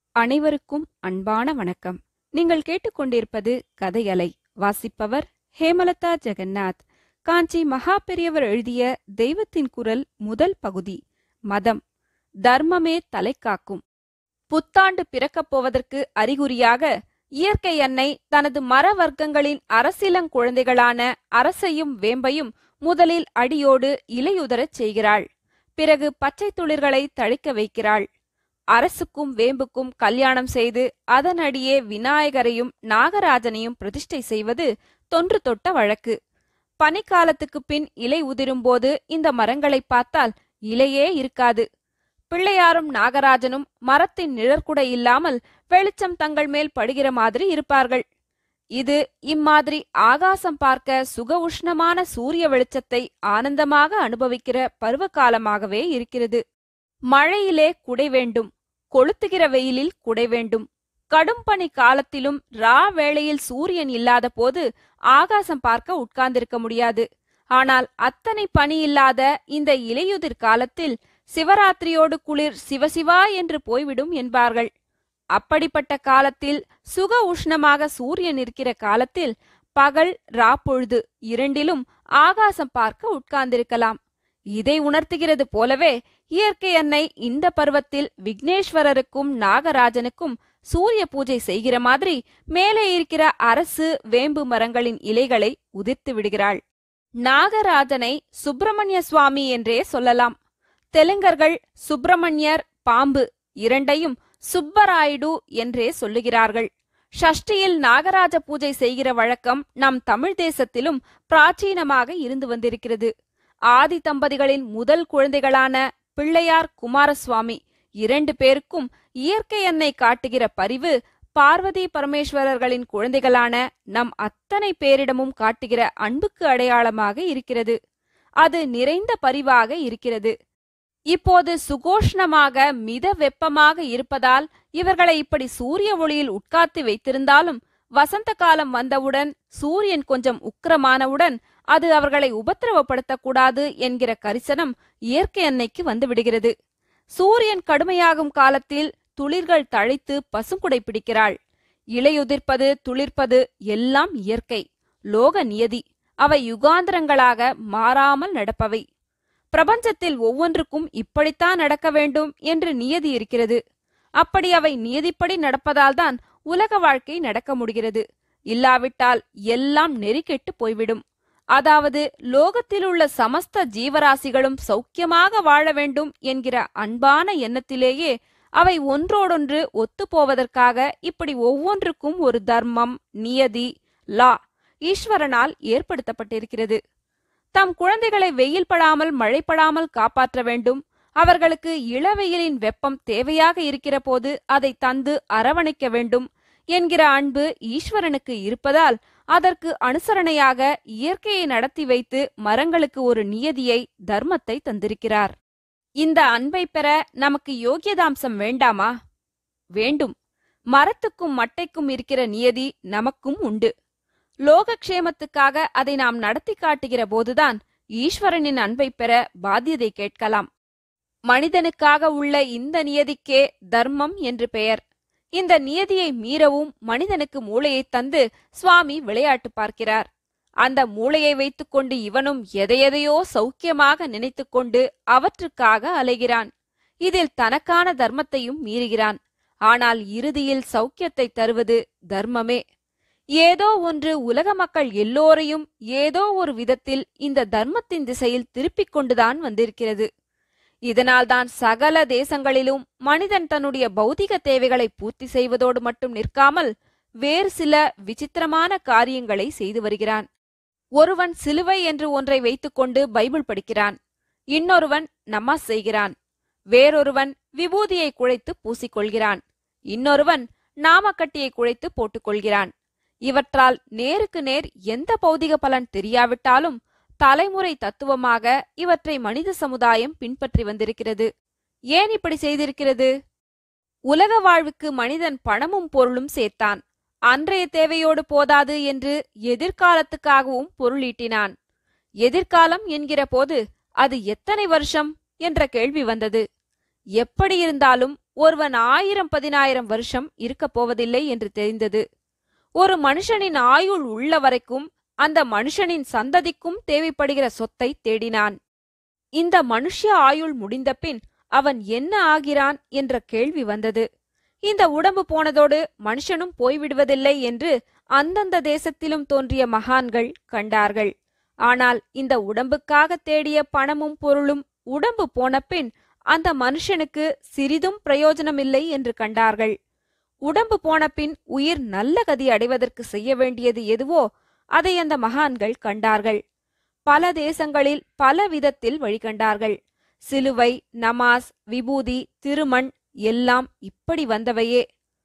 அனைவருக்கும் அன்பான வணக்கம் நீங்கள் கேட்டுக்கொண்டிருப்பது கதையலை வாசிப்பவர் ஹேமலதா ஜெகநாத் காஞ்சி மகா பெரியவர் எழுதிய தெய்வத்தின் குரல் முதல் பகுதி மதம் தர்மமே தலை காக்கும் புத்தாண்டு பிறக்கப் போவதற்கு அறிகுறியாக இயற்கை அன்னை தனது மர வர்க்கங்களின் அரசிலங்குழந்தைகளான அரசையும் வேம்பையும் முதலில் அடியோடு இலையுதரச் செய்கிறாள் பிறகு பச்சை துளிர்களை தழிக்க வைக்கிறாள் அரசுக்கும் வேம்புக்கும் கல்யாணம் செய்து அதன் அடியே விநாயகரையும் நாகராஜனையும் பிரதிஷ்டை செய்வது தொன்று தொட்ட வழக்கு பனிக்காலத்துக்குப் பின் இலை உதிரும்போது இந்த மரங்களைப் பார்த்தால் இலையே இருக்காது பிள்ளையாரும் நாகராஜனும் மரத்தின் நிழற்குடை இல்லாமல் வெளிச்சம் தங்கள் மேல் படுகிற மாதிரி இருப்பார்கள் இது இம்மாதிரி ஆகாசம் பார்க்க சுக உஷ்ணமான சூரிய வெளிச்சத்தை ஆனந்தமாக அனுபவிக்கிற பருவகாலமாகவே இருக்கிறது மழையிலே குடை வேண்டும் கொளுத்துகிற வெயிலில் குடை வேண்டும் கடும் பனி காலத்திலும் ரா வேளையில் சூரியன் இல்லாத போது ஆகாசம் பார்க்க உட்கார்ந்திருக்க முடியாது ஆனால் அத்தனை பனி இல்லாத இந்த இலையுதிர் காலத்தில் சிவராத்திரியோடு குளிர் சிவசிவா என்று போய்விடும் என்பார்கள் அப்படிப்பட்ட காலத்தில் சுக உஷ்ணமாக சூரியன் இருக்கிற காலத்தில் பகல் ராப்பொழுது இரண்டிலும் ஆகாசம் பார்க்க உட்கார்ந்திருக்கலாம் இதை உணர்த்துகிறது போலவே இயற்கை அன்னை இந்த பருவத்தில் விக்னேஸ்வரருக்கும் நாகராஜனுக்கும் சூரிய பூஜை செய்கிற மாதிரி மேலே இருக்கிற அரசு வேம்பு மரங்களின் இலைகளை உதிர்த்து விடுகிறாள் நாகராஜனை சுப்பிரமணிய சுவாமி என்றே சொல்லலாம் தெலுங்கர்கள் சுப்பிரமணியர் பாம்பு இரண்டையும் சுப்பராயுடு என்றே சொல்லுகிறார்கள் ஷஷ்டியில் நாகராஜ பூஜை செய்கிற வழக்கம் நம் தமிழ் தேசத்திலும் பிராச்சீனமாக இருந்து வந்திருக்கிறது ஆதி தம்பதிகளின் முதல் குழந்தைகளான பிள்ளையார் குமாரசுவாமி இரண்டு பேருக்கும் இயற்கை எண்ணெய் காட்டுகிற பரிவு பார்வதி பரமேஸ்வரர்களின் குழந்தைகளான நம் அத்தனை பேரிடமும் காட்டுகிற அன்புக்கு அடையாளமாக இருக்கிறது அது நிறைந்த பரிவாக இருக்கிறது இப்போது சுகோஷ்ணமாக மித வெப்பமாக இருப்பதால் இவர்களை இப்படி சூரிய ஒளியில் உட்கார்த்து வைத்திருந்தாலும் வசந்த காலம் வந்தவுடன் சூரியன் கொஞ்சம் உக்கிரமானவுடன் அது அவர்களை உபத்திரவப்படுத்தக்கூடாது என்கிற கரிசனம் இயற்கை அன்னைக்கு வந்து விடுகிறது சூரியன் கடுமையாகும் காலத்தில் துளிர்கள் தழைத்து பசுங்குடை பிடிக்கிறாள் இலையுதிர்ப்பது துளிர்ப்பது எல்லாம் இயற்கை லோக நியதி அவை யுகாந்திரங்களாக மாறாமல் நடப்பவை பிரபஞ்சத்தில் ஒவ்வொன்றுக்கும் இப்படித்தான் நடக்க வேண்டும் என்று நியதி இருக்கிறது அப்படி அவை நியதிப்படி நடப்பதால்தான் உலக வாழ்க்கை நடக்க முடிகிறது இல்லாவிட்டால் எல்லாம் நெறிக்கெட்டு போய்விடும் அதாவது லோகத்திலுள்ள சமஸ்த ஜீவராசிகளும் சௌக்கியமாக வாழ வேண்டும் என்கிற அன்பான எண்ணத்திலேயே அவை ஒன்றோடொன்று ஒத்துப்போவதற்காக இப்படி ஒவ்வொன்றுக்கும் ஒரு தர்மம் நியதி லா ஈஸ்வரனால் ஏற்படுத்தப்பட்டிருக்கிறது தம் குழந்தைகளை வெயில் படாமல் மழை படாமல் காப்பாற்ற வேண்டும் அவர்களுக்கு இளவெயிலின் வெப்பம் தேவையாக இருக்கிற போது அதை தந்து அரவணைக்க வேண்டும் என்கிற அன்பு ஈஸ்வரனுக்கு இருப்பதால் அதற்கு அனுசரணையாக இயற்கையை நடத்தி வைத்து மரங்களுக்கு ஒரு நியதியை தர்மத்தை தந்திருக்கிறார் இந்த அன்பை பெற நமக்கு யோகியதாம்சம் வேண்டாமா வேண்டும் மரத்துக்கும் மட்டைக்கும் இருக்கிற நியதி நமக்கும் உண்டு லோகக்ஷேமத்துக்காக அதை நாம் நடத்தி காட்டுகிற போதுதான் ஈஸ்வரனின் அன்பை பெற பாத்தியதை கேட்கலாம் மனிதனுக்காக உள்ள இந்த நியதிக்கே தர்மம் என்று பெயர் இந்த நியதியை மீறவும் மனிதனுக்கு மூளையை தந்து சுவாமி விளையாட்டு பார்க்கிறார் அந்த மூளையை வைத்துக்கொண்டு இவனும் எதையெதையோ சௌக்கியமாக நினைத்துக்கொண்டு அவற்றுக்காக அலைகிறான் இதில் தனக்கான தர்மத்தையும் மீறுகிறான் ஆனால் இறுதியில் சௌக்கியத்தை தருவது தர்மமே ஏதோ ஒன்று உலக மக்கள் எல்லோரையும் ஏதோ ஒரு விதத்தில் இந்த தர்மத்தின் திசையில் திருப்பிக் கொண்டுதான் வந்திருக்கிறது இதனால்தான் சகல தேசங்களிலும் மனிதன் தன்னுடைய பௌதிக தேவைகளை பூர்த்தி செய்வதோடு மட்டும் நிற்காமல் வேறு சில விசித்திரமான காரியங்களை செய்து வருகிறான் ஒருவன் சிலுவை என்று ஒன்றை வைத்துக்கொண்டு பைபிள் படிக்கிறான் இன்னொருவன் நமாஸ் செய்கிறான் வேறொருவன் விபூதியை குழைத்து பூசிக்கொள்கிறான் இன்னொருவன் நாமக்கட்டியை குழைத்து போட்டுக்கொள்கிறான் இவற்றால் நேருக்கு நேர் எந்த பௌதிக பலன் தெரியாவிட்டாலும் தலைமுறை தத்துவமாக இவற்றை மனித சமுதாயம் பின்பற்றி வந்திருக்கிறது ஏன் இப்படி செய்திருக்கிறது உலக வாழ்வுக்கு மனிதன் பணமும் பொருளும் சேர்த்தான் அன்றைய தேவையோடு போதாது என்று எதிர்காலத்துக்காகவும் பொருளீட்டினான் எதிர்காலம் என்கிற போது அது எத்தனை வருஷம் என்ற கேள்வி வந்தது எப்படி இருந்தாலும் ஒருவன் ஆயிரம் பதினாயிரம் வருஷம் இருக்கப் போவதில்லை என்று தெரிந்தது ஒரு மனுஷனின் ஆயுள் உள்ள வரைக்கும் அந்த மனுஷனின் சந்ததிக்கும் தேவைப்படுகிற சொத்தை தேடினான் இந்த மனுஷ்ய ஆயுள் முடிந்தபின் அவன் என்ன ஆகிறான் என்ற கேள்வி வந்தது இந்த உடம்பு போனதோடு மனுஷனும் போய்விடுவதில்லை என்று அந்தந்த தேசத்திலும் தோன்றிய மகான்கள் கண்டார்கள் ஆனால் இந்த உடம்புக்காக தேடிய பணமும் பொருளும் உடம்பு போனபின் அந்த மனுஷனுக்கு சிறிதும் பிரயோஜனமில்லை என்று கண்டார்கள் உடம்பு போனபின் உயிர் நல்ல கதி அடைவதற்கு செய்ய வேண்டியது எதுவோ அதை அந்த மகான்கள் கண்டார்கள் பல தேசங்களில் பல விதத்தில் வழிகண்டார்கள் சிலுவை நமாஸ் விபூதி திருமண் எல்லாம் இப்படி வந்தவையே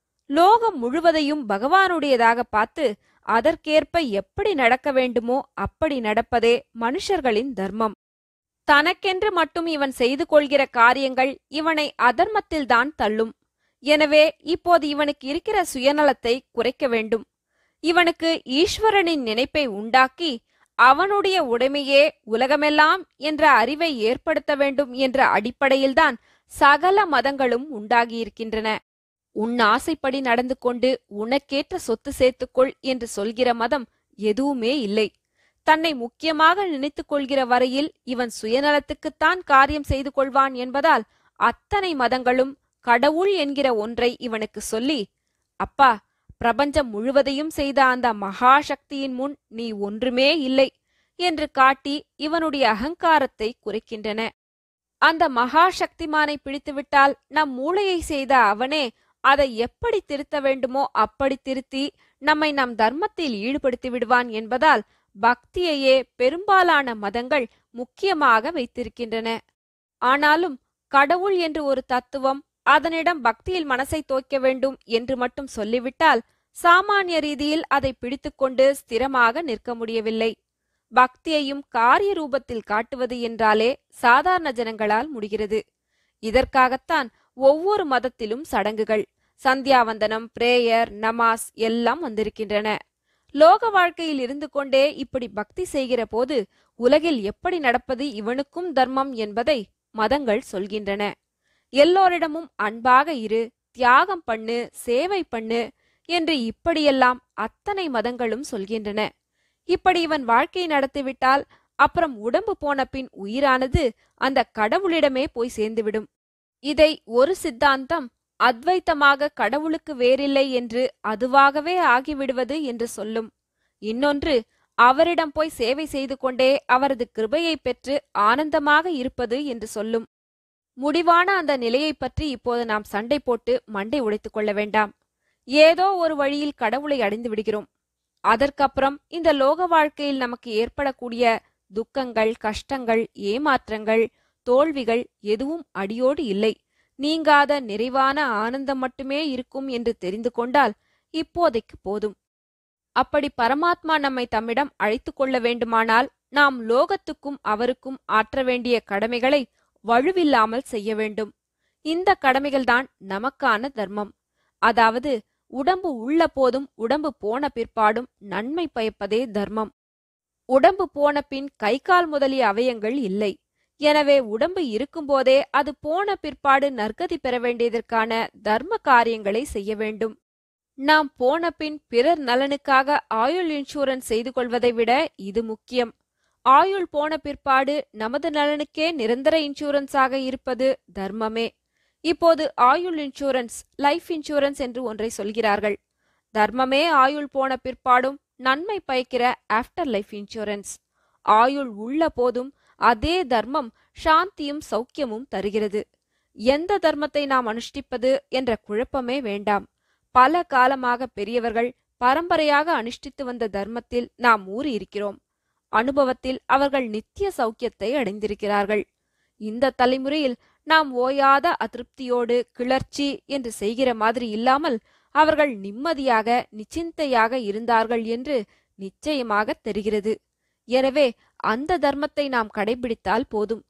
லோகம் முழுவதையும் பகவானுடையதாக பார்த்து அதற்கேற்ப எப்படி நடக்க வேண்டுமோ அப்படி நடப்பதே மனுஷர்களின் தர்மம் தனக்கென்று மட்டும் இவன் செய்து கொள்கிற காரியங்கள் இவனை அதர்மத்தில்தான் தள்ளும் எனவே இப்போது இவனுக்கு இருக்கிற சுயநலத்தை குறைக்க வேண்டும் இவனுக்கு ஈஸ்வரனின் நினைப்பை உண்டாக்கி அவனுடைய உடைமையே உலகமெல்லாம் என்ற அறிவை ஏற்படுத்த வேண்டும் என்ற அடிப்படையில்தான் சகல மதங்களும் உண்டாகியிருக்கின்றன உன் ஆசைப்படி நடந்து கொண்டு உனக்கேற்ற சொத்து சேர்த்துக்கொள் என்று சொல்கிற மதம் எதுவுமே இல்லை தன்னை முக்கியமாக நினைத்துக் கொள்கிற வரையில் இவன் சுயநலத்துக்குத்தான் காரியம் செய்து கொள்வான் என்பதால் அத்தனை மதங்களும் கடவுள் என்கிற ஒன்றை இவனுக்கு சொல்லி அப்பா பிரபஞ்சம் முழுவதையும் செய்த அந்த மகா சக்தியின் முன் நீ ஒன்றுமே இல்லை என்று காட்டி இவனுடைய அகங்காரத்தை குறைக்கின்றன அந்த மகா சக்திமானை பிடித்துவிட்டால் நம் மூளையை செய்த அவனே அதை எப்படி திருத்த வேண்டுமோ அப்படி திருத்தி நம்மை நம் தர்மத்தில் ஈடுபடுத்தி விடுவான் என்பதால் பக்தியையே பெரும்பாலான மதங்கள் முக்கியமாக வைத்திருக்கின்றன ஆனாலும் கடவுள் என்று ஒரு தத்துவம் அதனிடம் பக்தியில் மனசை தோய்க்க வேண்டும் என்று மட்டும் சொல்லிவிட்டால் சாமானிய ரீதியில் அதை பிடித்துக்கொண்டு ஸ்திரமாக நிற்க முடியவில்லை பக்தியையும் காரிய ரூபத்தில் காட்டுவது என்றாலே சாதாரண ஜனங்களால் முடிகிறது இதற்காகத்தான் ஒவ்வொரு மதத்திலும் சடங்குகள் சந்தியாவந்தனம் பிரேயர் நமாஸ் எல்லாம் வந்திருக்கின்றன லோக வாழ்க்கையில் இருந்து கொண்டே இப்படி பக்தி செய்கிற போது உலகில் எப்படி நடப்பது இவனுக்கும் தர்மம் என்பதை மதங்கள் சொல்கின்றன எல்லோரிடமும் அன்பாக இரு தியாகம் பண்ணு சேவை பண்ணு என்று இப்படியெல்லாம் அத்தனை மதங்களும் சொல்கின்றன இப்படி இவன் வாழ்க்கை நடத்திவிட்டால் அப்புறம் உடம்பு போன பின் உயிரானது அந்த கடவுளிடமே போய் சேர்ந்துவிடும் இதை ஒரு சித்தாந்தம் அத்வைத்தமாக கடவுளுக்கு வேறில்லை என்று அதுவாகவே ஆகிவிடுவது என்று சொல்லும் இன்னொன்று அவரிடம் போய் சேவை செய்து கொண்டே அவரது கிருபையை பெற்று ஆனந்தமாக இருப்பது என்று சொல்லும் முடிவான அந்த நிலையை பற்றி இப்போது நாம் சண்டை போட்டு மண்டை உடைத்துக் கொள்ள வேண்டாம் ஏதோ ஒரு வழியில் கடவுளை அடைந்து விடுகிறோம் அதற்கப்புறம் இந்த லோக வாழ்க்கையில் நமக்கு ஏற்படக்கூடிய துக்கங்கள் கஷ்டங்கள் ஏமாற்றங்கள் தோல்விகள் எதுவும் அடியோடு இல்லை நீங்காத நிறைவான ஆனந்தம் மட்டுமே இருக்கும் என்று தெரிந்து கொண்டால் இப்போதைக்கு போதும் அப்படி பரமாத்மா நம்மை தம்மிடம் அழைத்து கொள்ள வேண்டுமானால் நாம் லோகத்துக்கும் அவருக்கும் ஆற்ற வேண்டிய கடமைகளை வலுவில்லாமல் செய்ய வேண்டும் இந்த கடமைகள்தான் நமக்கான தர்மம் அதாவது உடம்பு உள்ள போதும் உடம்பு போன பிற்பாடும் நன்மை பயப்பதே தர்மம் உடம்பு போன பின் கை கால் முதலிய அவயங்கள் இல்லை எனவே உடம்பு இருக்கும்போதே அது போன பிற்பாடு நற்கதி பெற வேண்டியதற்கான தர்ம காரியங்களை செய்ய வேண்டும் நாம் போன பின் பிறர் நலனுக்காக ஆயுள் இன்சூரன்ஸ் செய்து கொள்வதை விட இது முக்கியம் ஆயுள் போன பிற்பாடு நமது நலனுக்கே நிரந்தர இன்சூரன்ஸாக இருப்பது தர்மமே இப்போது ஆயுள் இன்சூரன்ஸ் லைஃப் இன்சூரன்ஸ் என்று ஒன்றை சொல்கிறார்கள் தர்மமே ஆயுள் போன பிற்பாடும் நன்மை பயக்கிற ஆஃப்டர் லைஃப் இன்சூரன்ஸ் ஆயுள் உள்ள போதும் அதே தர்மம் சாந்தியும் சௌக்கியமும் தருகிறது எந்த தர்மத்தை நாம் அனுஷ்டிப்பது என்ற குழப்பமே வேண்டாம் பல காலமாக பெரியவர்கள் பரம்பரையாக அனுஷ்டித்து வந்த தர்மத்தில் நாம் ஊறி இருக்கிறோம் அனுபவத்தில் அவர்கள் நித்திய சௌக்கியத்தை அடைந்திருக்கிறார்கள் இந்த தலைமுறையில் நாம் ஓயாத அதிருப்தியோடு கிளர்ச்சி என்று செய்கிற மாதிரி இல்லாமல் அவர்கள் நிம்மதியாக நிச்சிந்தையாக இருந்தார்கள் என்று நிச்சயமாக தெரிகிறது எனவே அந்த தர்மத்தை நாம் கடைபிடித்தால் போதும்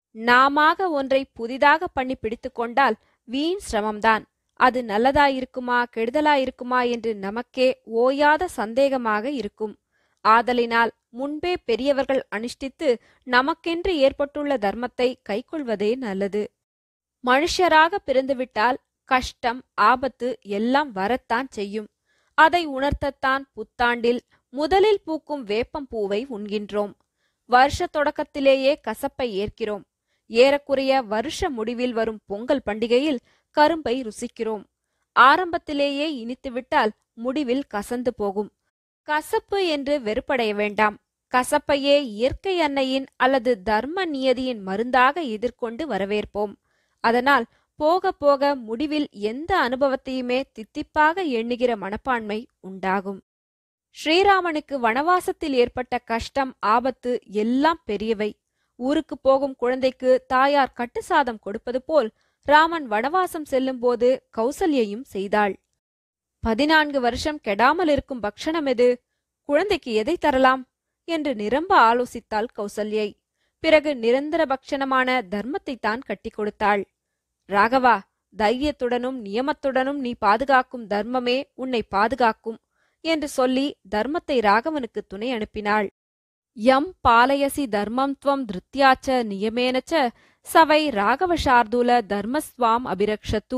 நாமாக ஒன்றை புதிதாக பண்ணி பிடித்து கொண்டால் வீண் சிரமம்தான் அது நல்லதாயிருக்குமா கெடுதலாயிருக்குமா என்று நமக்கே ஓயாத சந்தேகமாக இருக்கும் ஆதலினால் முன்பே பெரியவர்கள் அனுஷ்டித்து நமக்கென்று ஏற்பட்டுள்ள தர்மத்தை கைக்கொள்வதே நல்லது மனுஷராக பிறந்துவிட்டால் கஷ்டம் ஆபத்து எல்லாம் வரத்தான் செய்யும் அதை உணர்த்தத்தான் புத்தாண்டில் முதலில் பூக்கும் வேப்பம் பூவை உண்கின்றோம் வருஷ தொடக்கத்திலேயே கசப்பை ஏற்கிறோம் ஏறக்குறைய வருஷ முடிவில் வரும் பொங்கல் பண்டிகையில் கரும்பை ருசிக்கிறோம் ஆரம்பத்திலேயே இனித்துவிட்டால் முடிவில் கசந்து போகும் கசப்பு என்று வெறுப்படைய வேண்டாம் கசப்பையே இயற்கை அன்னையின் அல்லது தர்ம நியதியின் மருந்தாக எதிர்கொண்டு வரவேற்போம் அதனால் போக போக முடிவில் எந்த அனுபவத்தையுமே தித்திப்பாக எண்ணுகிற மனப்பான்மை உண்டாகும் ஸ்ரீராமனுக்கு வனவாசத்தில் ஏற்பட்ட கஷ்டம் ஆபத்து எல்லாம் பெரியவை ஊருக்கு போகும் குழந்தைக்கு தாயார் கட்டுசாதம் கொடுப்பது போல் ராமன் வனவாசம் செல்லும்போது கௌசல்யையும் செய்தாள் பதினான்கு வருஷம் கெடாமல் இருக்கும் பக்ஷணம் எது குழந்தைக்கு எதை தரலாம் என்று நிரம்ப ஆலோசித்தாள் கௌசல்யை பிறகு நிரந்தர பக்ஷணமான தர்மத்தை தான் கட்டி கொடுத்தாள் ராகவா தைரியத்துடனும் நியமத்துடனும் நீ பாதுகாக்கும் தர்மமே உன்னை பாதுகாக்கும் என்று சொல்லி தர்மத்தை ராகவனுக்கு துணை அனுப்பினாள் யம் பாலயசி தர்மம் துவம் திருத்யாச்ச நியமேனச்ச சவை ராகவ சார்தூல தர்மஸ்வாம் அபிரக்ஷத்து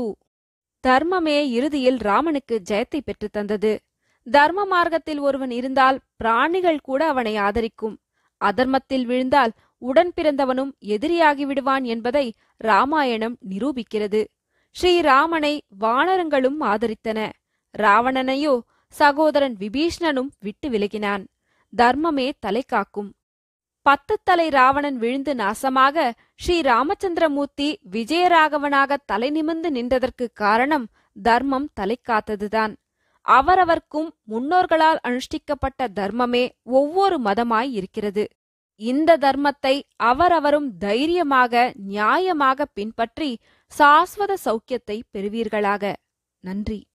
தர்மமே இறுதியில் ராமனுக்கு ஜெயத்தை பெற்றுத் தந்தது தர்ம மார்க்கத்தில் ஒருவன் இருந்தால் பிராணிகள் கூட அவனை ஆதரிக்கும் அதர்மத்தில் விழுந்தால் உடன் பிறந்தவனும் எதிரியாகி விடுவான் என்பதை ராமாயணம் நிரூபிக்கிறது ஸ்ரீராமனை வானரங்களும் ஆதரித்தன ராவணனையோ சகோதரன் விபீஷ்ணனும் விட்டு விலகினான் தர்மமே தலை காக்கும் பத்து தலை ராவணன் விழுந்து நாசமாக ஸ்ரீ ராமச்சந்திரமூர்த்தி விஜயராகவனாக தலை நிமிர்ந்து நின்றதற்கு காரணம் தர்மம் தலை காத்ததுதான் அவரவர்க்கும் முன்னோர்களால் அனுஷ்டிக்கப்பட்ட தர்மமே ஒவ்வொரு மதமாய் இருக்கிறது இந்த தர்மத்தை அவரவரும் தைரியமாக நியாயமாக பின்பற்றி சாஸ்வத சௌக்கியத்தை பெறுவீர்களாக நன்றி